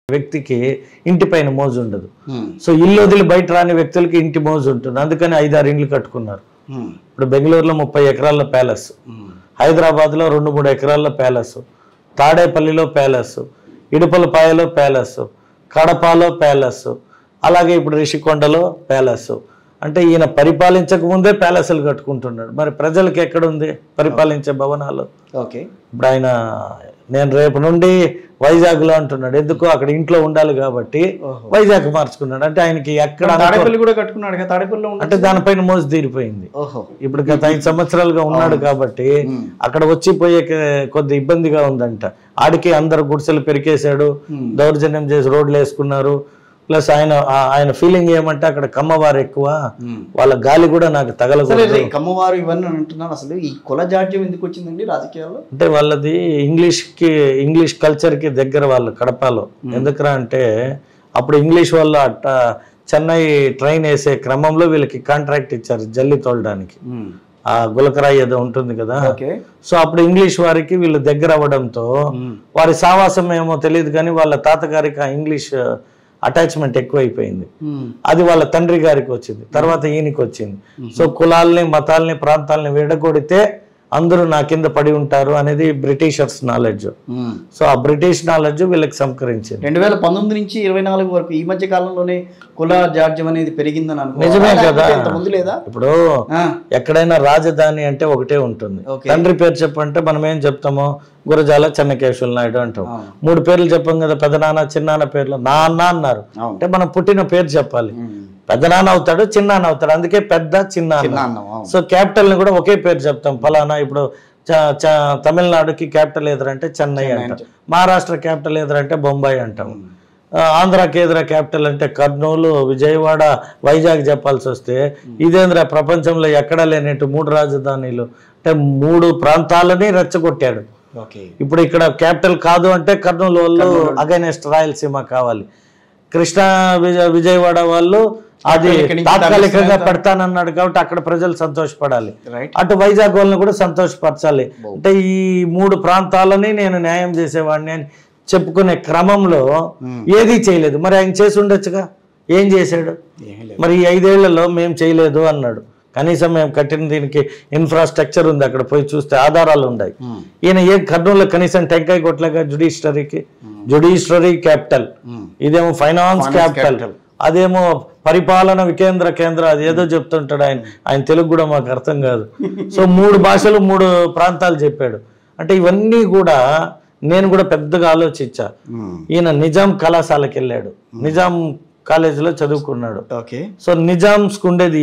వ్యక్తికి ఇంటి పైన మోజు ఉండదు సో ఇల్లు వదిలి బయట రాని వ్యక్తులకి ఇంటి మోజు ఉంటుంది అందుకని ఐదారు ఇండ్లు కట్టుకున్నారు ఇప్పుడు బెంగళూరులో ముప్పై ఎకరాల ప్యాలెస్ హైదరాబాద్లో రెండు మూడు ఎకరాల ప్యాలెస్ తాడేపల్లిలో ప్యాలెస్ ఇడుపలపాయలో ప్యాలెస్ కడపలో ప్యాలెస్ అలాగే ఇప్పుడు రిషికొండలో ప్యాలెస్ అంటే ఈయన పరిపాలించక ముందే ప్యాలెస్లు కట్టుకుంటున్నాడు మరి ప్రజలకు ఎక్కడుంది పరిపాలించే భవనాలు ఓకే ఇప్పుడు ఆయన నేను రేపు నుండి వైజాగ్లో అంటున్నాడు ఎందుకు అక్కడ ఇంట్లో ఉండాలి కాబట్టి ఓహో. వైజాగ్ మార్చుకున్నాడు అంటే ఆయనకి ఎక్కడ తాడేపల్లి కూడా కట్టుకున్నాడు కదా తాడేపల్లిలో ఉన్న అంటే దానిపైన మోజు తీరిపోయింది ఓహో ఇప్పుడు గత ఐదు సంవత్సరాలుగా ఉన్నాడు కాబట్టి అక్కడ వచ్చి పోయే కొద్ది ఇబ్బందిగా ఉందంట ఆడికి అందరు గుడిసెలు పెరికేశాడు దౌర్జన్యం చేసి రోడ్లు వేసుకున్నారు ప్లస్ ఆయన ఆ- ఆయన ఫీలింగ్ ఏమంటే అక్కడ కమ్మవారు ఎక్కువ వాళ్ళ గాలి కూడా నాకు సరే తగలకూడదు రే, కమ్మవారు ఇవన్నీ అని అంటున్నారు అసలు ఈ కుల జాడ్యం ఎందుకు వచ్చిందండి రాజకీయాల్లో అంటే వాళ్ళది ఇంగ్లీష్ కి ఇంగ్లీష్ కల్చర్ కి దగ్గర వాళ్ళు కడపలో ఎందుకురా అంటే అప్పుడు ఇంగ్లీష్ వాళ్ళు అట్ట చెన్నై ట్రైన్ వేసే క్రమంలో వీళ్ళకి కాంట్రాక్ట్ ఇచ్చారు జల్లి తోలడానికి ఆ గులకరాయి ఏదో ఉంటుంది కదా ఓకే సో అప్పుడు ఇంగ్లీష్ వారికి వీళ్ళు దగ్గర అవ్వడంతో వారి సావాసం ఏమో తెలియదు కానీ వాళ్ళ తాతగారికి ఆ ఇంగ్లీష్ అటాచ్మెంట్ ఎక్కువైపోయింది అది వాళ్ళ తండ్రి గారికి వచ్చింది తర్వాత ఈయనకి వచ్చింది సో కులాల్ని మతాల్ని ప్రాంతాలని విడగొడితే అందరూ నా కింద పడి ఉంటారు అనేది బ్రిటిషర్స్ నాలెడ్జ్ సో ఆ బ్రిటిష్ నాలెడ్జ్ వీళ్ళకి సంకరించింది రెండు వేల పంతొమ్మిది నుంచి ఇరవై నాలుగు వరకు ఈ మధ్య కాలంలోనే కుల జాడ్యం అనేది పెరిగిందని అనుకో నిజమే కదా. ముందు లేదా ఇప్పుడు ఆ, ఎక్కడైనా రాజధాని అంటే ఒకటే ఉంటుంది Okay. తండ్రి పేరు చెప్పంటే మనం ఏం చెప్తాము గురజాల చెన్నకేశ్వర నాయుడు అంటాం అవును. మూడు పేర్లు చెప్పాం కదా పెదనాన్న చిన్నాన్న పేర్లు నాన్న అన్నారు అవును అంటే మనం పుట్టిన పేరు చెప్పాలి ఉమ్. పెద్దనాన్న అవుతాడు చిన్నాన్న అవుతాడు అందుకే పెద్ద చిన్న చిన్న అన్నం అవును సో క్యాపిటల్ ని కూడా ఒకే పేరు చెప్తాం ఫలానా ఇప్పుడు చ- చ- తమిళనాడుకి క్యాపిటల్ ఎదురంటే చెన్నై అంటాం మహారాష్ట్ర క్యాపిటల్ ఎదురంటే బొంబాయి అంటాం ఆ, ఆంధ్రాకి ఎదుర క్యాపిటల్ అంటే కర్నూలు విజయవాడ వైజాగ్ చెప్పాల్సి వస్తే ఇదేంద్ర ప్రపంచంలో ఎక్కడా లేనట్టు మూడు రాజధానిలు అంటే మూడు ప్రాంతాలని రెచ్చగొట్టాడు ఓకే ఇప్పుడు ఇక్కడ క్యాపిటల్ కాదు అంటే కర్నూలు వాళ్ళు అగైనెస్ట్ రాయలసీమ కావాలి కృష్ణా విజయ విజయవాడ వాళ్ళు అది ఇక్కడి నుంచి తాత్కాలికంగా పెడతానన్నాడు కాబట్టి అక్కడ ప్రజలు సంతోషపడాలి రైట్ అటు వైజాగ్ వాళ్ళని కూడా సంతోషపరచాలి అంటే ఈ మూడు ప్రాంతాలని నేను న్యాయం చేసేవాడిని అని చెప్పుకునే క్రమంలో ఏదీ చేయలేదు మరి ఆయన చేసి ఉండొచ్చుగా ఏం చేశాడు ఏమీ లేదు మరి ఈ ఐదేళ్లలో మేము చేయలేదు అన్నాడు కనీసం మేము కట్టిన దీనికి ఇన్ఫ్రాస్ట్రక్చర్ ఉంది అక్కడ పోయి చూస్తే ఆధారాలు ఉన్నాయి ఉమ్. ఈయన ఏ కర్నూలులో కనీసం టెంకాయ కొట్టలేక జుడిషియరీకి జుడిషియరీ క్యాపిటల్ ఉమ్. ఇదేమో ఫైనాన్స్ క్యాపిటల్ అదేమో పరిపాలన వికేంద్ర కేంద్ర అది ఏదో చెప్తుంటాడు ఆయన ఆయన తెలుగు కూడా మాకు అర్థం కాదు సో మూడు భాషలు మూడు ప్రాంతాలు చెప్పాడు అంటే ఇవన్నీ కూడా నేను కూడా పెద్దగా ఆలోచించా ఉమ్. ఈయన నిజాం కళాశాలకి వెళ్ళాడు నిజాం కాలేజీలో చదువుకున్నాడు ఓకే సో నిజాంస్కి ఉండేది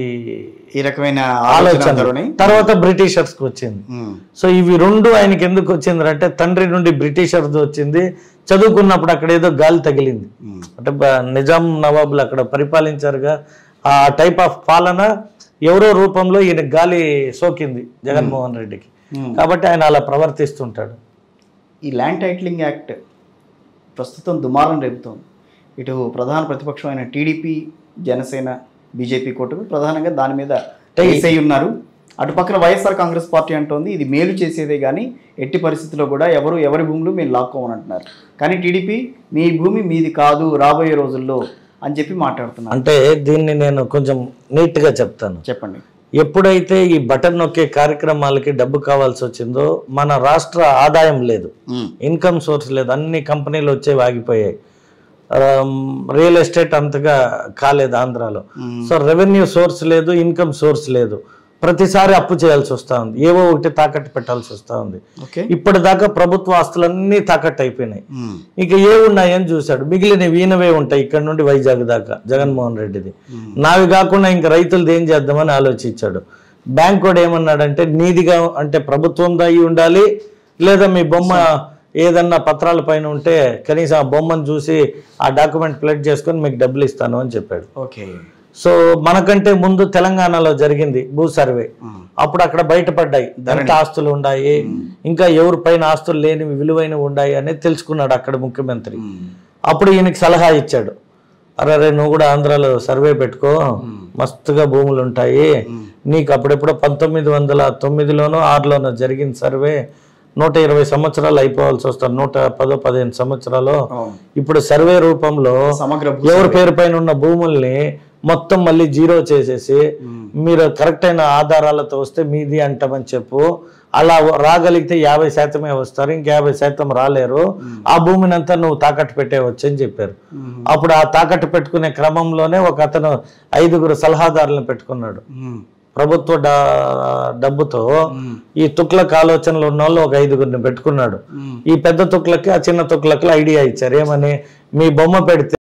ఈ రకమైన ఆలోచన ఆలోచన తర్వాత బ్రిటిషర్స్కి వచ్చింది సో ఇవి రెండు ఆయనకి ఎందుకు వచ్చింది అంటే తండ్రి నుండి బ్రిటిషర్ది వచ్చింది చదువుకున్నప్పుడు అక్కడ ఏదో గాలి తగిలింది అంటే బ- నిజాం నవాబులు అక్కడ పరిపాలించారుగా ఆ టైప్ ఆఫ్ పాలన ఎవరో రూపంలో ఈయన గాలి సోకింది జగన్మోహన్ రెడ్డికి కాబట్టి ఆయన అలా ప్రవర్తిస్తుంటాడు ఈ ల్యాండ్ టైటిలింగ్ యాక్ట్ ప్రస్తుతం దుమారం రేపుతోంది ఇటు ప్రధాన ప్రతిపక్షం అయిన టీడీపీ జనసేన బీజేపీ కూటమి ప్రధానంగా దాని మీద వేసై ఉన్నారు అటు పక్కన వైఎస్ఆర్ కాంగ్రెస్ పార్టీ అంటోంది ఇది మేలు చేసేదే కానీ ఎట్టి పరిస్థితుల్లో కూడా ఎవరు ఎవరి భూములు మేము లాక్కోమని అంటున్నారు కానీ టీడీపీ మీ భూమి మీది కాదు రాబోయే రోజుల్లో అని చెప్పి మాట్లాడుతున్నారు అంటే దీన్ని నేను కొంచెం నీట్గా చెప్తాను చెప్పండి ఎప్పుడైతే ఈ బటన్ నొక్కే కార్యక్రమాలకి డబ్బు కావాల్సి వచ్చిందో మన రాష్ట్ర ఆదాయం లేదు ఇన్కమ్ సోర్స్ లేదు అన్ని కంపెనీలు వచ్చేవి ఆగిపోయాయి రియల్ ఎస్టేట్ అంతగా కాలేదు ఆంధ్రాలో సో రెవెన్యూ సోర్స్ లేదు ఇన్కమ్ సోర్స్ లేదు ప్రతిసారి అప్పు చేయాల్సి వస్తూ ఉంది ఏవో ఒకటి తాకట్టు పెట్టాల్సి వస్తూ ఉంది ఓకే ఇప్పటిదాకా ప్రభుత్వ ఆస్తులన్నీ తాకట్టు అయిపోయినాయి ఇక ఏ ఉన్నాయని చూశాడు మిగిలిన ఈయనవే ఉంటాయి ఇక్కడ నుండి వైజాగ్ దాకా జగన్మోహన్ రెడ్డిది నావి కాకుండా ఇంకా రైతులది ఏం చేద్దామని ఆలోచించాడు బ్యాంక్ కూడా ఏమన్నాడంటే నీదిగా అంటే ప్రభుత్వం అయి ఉండాలి లేదా మీ బొమ్మ ఏదన్నా పత్రాల పైన ఉంటే కనీసం ఆ బొమ్మను చూసి ఆ డాక్యుమెంట్ ప్లేట్ చేసుకొని మీకు డబ్బులు ఇస్తాను అని చెప్పాడు ఓకే సో మనకంటే ముందు తెలంగాణలో జరిగింది భూ సర్వే అప్పుడు అక్కడ బయటపడ్డాయి ఎంత ఆస్తులు ఉన్నాయి ఇంకా ఎవరి పైన ఆస్తులు లేనివి విలువైనవి ఉన్నాయి అనేది తెలుసుకున్నాడు అక్కడ ముఖ్యమంత్రి అప్పుడు ఈయనకి సలహా ఇచ్చాడు అరే రే నువ్వు కూడా ఆంధ్రాలో సర్వే పెట్టుకో మస్తుగా భూములు ఉంటాయి నీకు అప్పుడెప్పుడో పంతొమ్మిది వందల తొమ్మిదిలోనో ఆరులోనో జరిగిన సర్వే నూట ఇరవై సంవత్సరాలు అయిపోవాల్సి వస్తారు నూట పదో పదిహేను సంవత్సరాలు అవును ఇప్పుడు సర్వే రూపంలో సమగ్ర భూ ఎవరి పేరు పైన ఉన్న భూముల్ని మొత్తం మళ్ళీ జీరో చేసేసి మీరు కరెక్ట్ అయిన ఆధారాలతో వస్తే మీది అంటామని చెప్పు అలా రాగలిగితే యాభై శాతమే వస్తారు ఇంక యాభై శాతం రాలేరు ఆ భూమిని అంతా నువ్వు తాకట్టు పెట్టేవచ్చు అని చెప్పారు మ్మ్. అప్పుడు ఆ తాకట్టు పెట్టుకునే క్రమంలోనే ఒక అతను ఐదుగురు సలహాదారులను పెట్టుకున్నాడు మ్మ్. ప్రభుత్వ డ- డబ్బుతో మ్మ్. ఈ తుక్లక్ ఆలోచనలు ఉన్న వాళ్ళు ఒక ఐదుగురిని పెట్టుకున్నాడు మ్మ్. ఈ పెద్ద తుక్లకి ఆ చిన్న తుక్లకి ఐడియా ఇచ్చారు ఏమని మీ బొమ్మ పెడితే